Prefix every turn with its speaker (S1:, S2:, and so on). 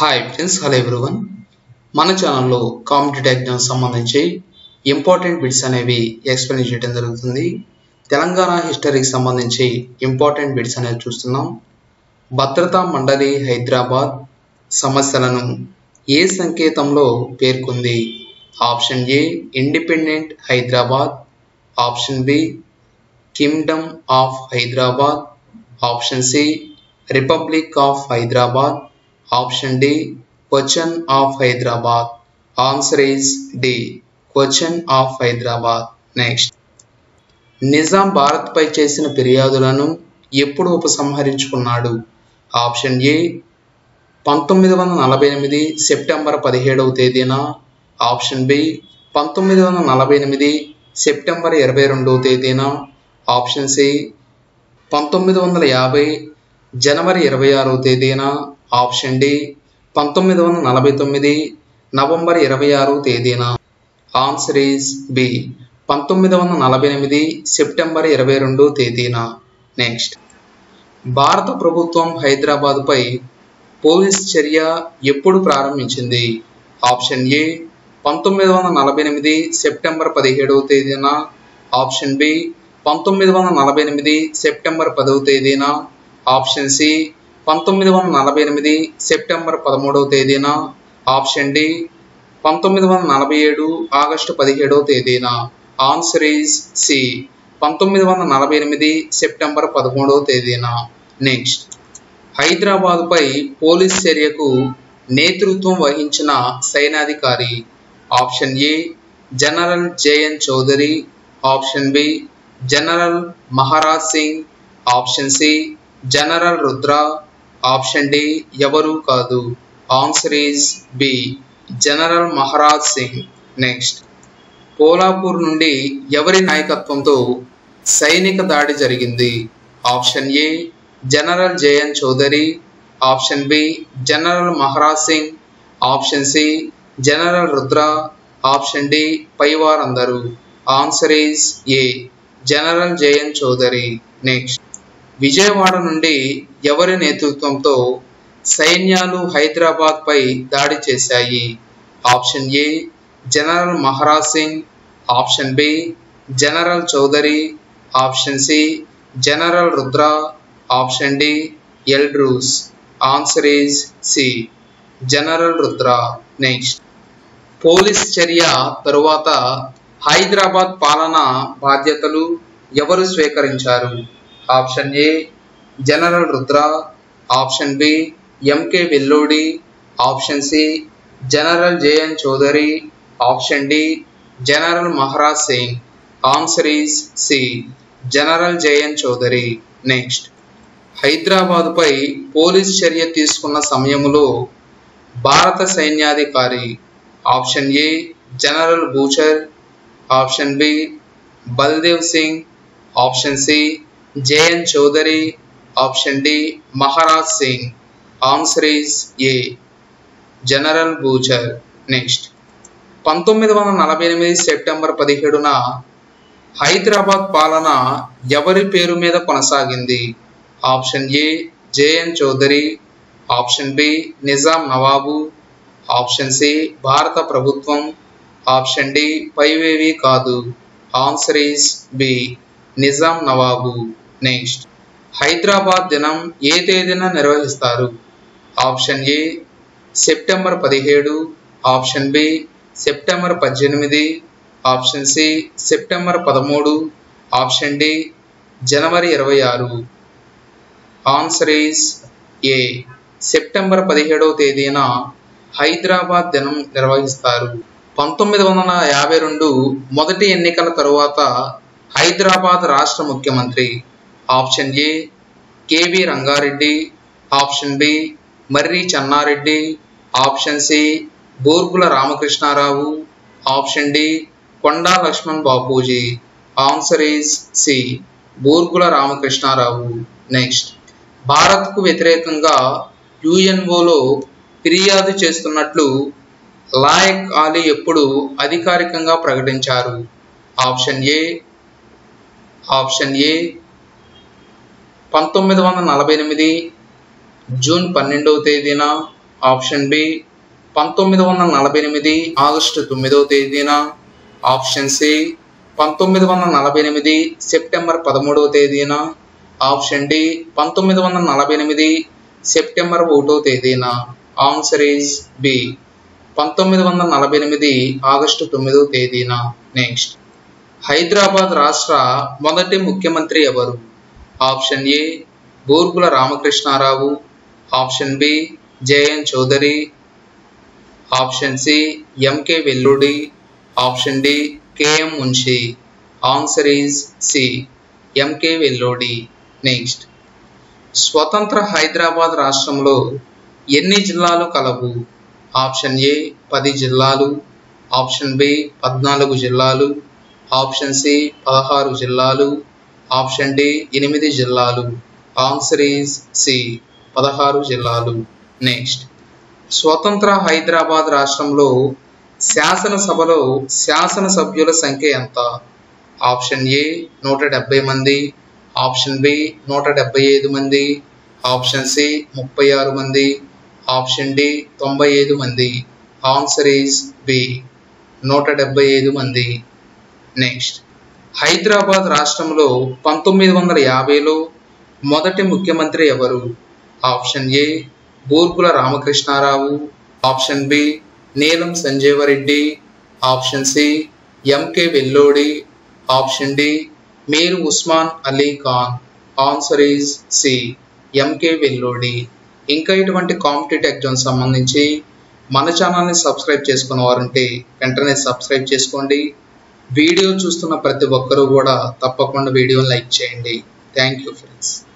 S1: hi friends hello everyone మన ఛానల్లో competitive exams సంబంధించి ఇంపార్టెంట్ బిట్స్ అనేవి ఎక్స్ప్లెయిన్ చేయడం జరుగుతుంది తెలంగాణ హిస్టరీకి సంబంధించి ఇంపార్టెంట్ బిట్స్ అనేవి చూస్తున్నాం భద్రతా మండలి హైదరాబాద్ సమస్యలను ఏ సంకేతంలో పేర్కొంది option A independent Hyderabad option B kingdom of Hyderabad option C republic of Hyderabad option D question of Hyderabad answer is D question of Hyderabad next Nizam భారత్పై చేసిన ఫిర్యాదులను ఎప్పుడు ఉపసంహరించుకున్నాడు ఆప్షన్ ఏ పంతొమ్మిది వందల నలభై ఎనిమిది సెప్టెంబర్ పదిహేడవ తేదీన ఆప్షన్ బి పంతొమ్మిది వందల నలభై ఎనిమిది సెప్టెంబర్ ఇరవై రెండవ తేదీన ఆప్షన్ సి పంతొమ్మిది వందల యాభై జనవరి ఇరవై ఆరవ తేదీన ఆప్షన్ డి పంతొమ్మిది వందల నలభై తొమ్మిది నవంబర్ ఇరవై ఆరవ తేదీన ఆన్సర్ ఈజ్ బి పంతొమ్మిది వందల నలభై ఎనిమిది సెప్టెంబర్ ఇరవై రెండు తేదీన నెక్స్ట్ భారత ప్రభుత్వం హైదరాబాద్పై పోలీస్ చర్య ఎప్పుడు ప్రారంభించింది ఆప్షన్ ఏ పంతొమ్మిది వందల నలభై ఎనిమిది సెప్టెంబర్ పదిహేడవ తేదీన ఆప్షన్ బి పంతొమ్మిది వందల నలభై ఎనిమిది సెప్టెంబర్ పదవ తేదీన ఆప్షన్ సి పంతొమ్మిది వందల నలభై ఎనిమిది సెప్టెంబర్ పదమూడవ తేదీన ఆప్షన్ డి పంతొమ్మిది వందల నలభై ఏడు ఆగస్టు పదిహేడవ తేదీన ఆన్సర్ ఈజ్ సి పంతొమ్మిది వందల నలభై ఎనిమిది సెప్టెంబర్ పదమూడవ తేదీన నెక్స్ట్ హైదరాబాద్పై పోలీస్ చర్యకు నేతృత్వం వహించిన సైనాధికారి option A general JN Chaudhuri option B general Maharaj Singh option C general Rudra option D ఎవరు కాదు answer is B general Maharaj Singh next Kolhapur నుండి ఎవరి నాయకత్వంతో సైనిక దాడి జరిగింది option A general JN Chaudhuri option B general Maharaj Singh option C general Rudra option D పైవారందరూ answer is A general JN Chaudhuri next Vijayawada నుండి ఎవరి నేతృత్వంతో సైన్యాలు హైదరాబాద్పై దాడి చేశాయి option A general Maharaj Singh option B general Chaudhuri option C general Rudra option D Edroos answer is C general Rudra next police చర్య తరువాత హైదరాబాద్ పాలన బాధ్యతలు ఎవరు స్వీకరించారు option A general Rudra option B MK Vellodi option C general JN Chaudhuri option D general Maharaj Singh answer is C general JN Chaudhuri next హైదరాబాదుపై police చర్య తీసుకున్న సమయంలో భారత సైన్యాధికారి option A general Bucher option B Baldev Singh option C JN Chaudhuri option D Maharaj Singh answer is A general Bucher next పంతొమ్మిది వందల నలభై ఎనిమిది సెప్టెంబర్ పదిహేడున హైదరాబాద్ పాలన ఎవరి పేరు మీద కొనసాగింది option A JN Chaudhuri option B Nizam nawab option C భారత ప్రభుత్వం ఆప్షన్ డి పైవేవి కాదు answer is B Nizam nawab next Hyderabad దినం ఏ తేదీన నిర్వహిస్తారు ఆప్షన్ ఏ సెప్టెంబర్ పదిహేడు ఆప్షన్ బి సెప్టెంబర్ పద్దెనిమిది ఆప్షన్ సి సెప్టెంబర్ పదమూడు ఆప్షన్ డి జనవరి ఇరవై ఆరు ఆన్సర్ ఈస్ ఏ సెప్టెంబర్ పదిహేడవ తేదీన హైదరాబాద్ దినం నిర్వహిస్తారు పంతొమ్మిది వందల యాభై రెండు మొదటి ఎన్నికల తరువాత హైదరాబాద్ రాష్ట్ర ముఖ్యమంత్రి option A KV Ranga Reddy option B Marri Chenna Reddy option C Burgula Ramakrishna Rao option D Konda Laxman Bapuji answer is C Burgula Ramakrishna Rao next భారత్కు వ్యతిరేకంగా యుఎన్ఓలో ఫిర్యాదు చేస్తున్నట్లు లాయక్ ఆలీ ఎప్పుడు అధికారికంగా ప్రకటించారు ఆప్షన్ ఏ ఆప్షన్ ఏ పంతొమ్మిది వందల నలభై ఎనిమిది జూన్ పన్నెండవ తేదీన ఆప్షన్ బి పంతొమ్మిది వందల నలభై ఎనిమిది ఆగస్టు తొమ్మిదవ తేదీన ఆప్షన్ సి పంతొమ్మిది వందల నలభై ఎనిమిది సెప్టెంబర్ పదమూడవ తేదీన ఆప్షన్ డి పంతొమ్మిది వందల నలభై ఎనిమిది సెప్టెంబర్ ఒకటో తేదీన ఆన్సర్ ఈజ్ బి పంతొమ్మిది వందల నలభై ఎనిమిది ఆగస్టు తొమ్మిదవ తేదీన నెక్స్ట్ హైదరాబాద్ రాష్ట్ర మొదటి ముఖ్యమంత్రి ఎవరు option A Burgula Ramakrishna Rao option B JN Chaudhuri option C MK Vellodi option D KM Munshi answer is C MK Vellodi next స్వతంత్ర హైదరాబాద్ రాష్ట్రంలో ఎన్ని జిల్లాలు కలవు ఆప్షన్ ఏ పది జిల్లాలు ఆప్షన్ బి పద్నాలుగు జిల్లాలు ఆప్షన్ సి పదహారు జిల్లాలు ఆప్షన్ డి ఎనిమిది జిల్లాలు ఆన్సర్ ఈజ్ సి పదహారు జిల్లాలు నెక్స్ట్ స్వతంత్ర హైదరాబాద్ రాష్ట్రంలో శాసనసభలో శాసనసభ్యుల సంఖ్య ఎంత ఆప్షన్ ఏ నూట డెబ్బై మంది ఆప్షన్ బి నూట డెబ్బై ఐదు మంది ఆప్షన్ సి ముప్పై ఆరు మంది ఆప్షన్ డి తొంభై ఐదు మంది ఆన్సర్ ఈజ్ బి నూట డెబ్బై ఐదు మంది నెక్స్ట్ హైదరాబాద్ రాష్ట్రంలో పంతొమ్మిది వందల యాభైలో మొదటి ముఖ్యమంత్రి ఎవరు option A Burgula Ramakrishna Rao option B Neelam Sanjiva Reddy option C MK Vellodi option D Mir Osman Ali Khan answer is C MK Vellodi ఇంకా ఇటువంటి కాంపిటేటివ్ ఎగ్జామ్స్ సంబంధించి మన ఛానల్ని సబ్స్క్రైబ్ చేసుకున్న వారంటే వెంటనే సబ్స్క్రైబ్ చేసుకోండి వీడియో చూస్తున్న ప్రతి ఒక్కరూ కూడా తప్పకుండా వీడియోని లైక్ చేయండి థ్యాంక్ యూ ఫ్రెండ్స్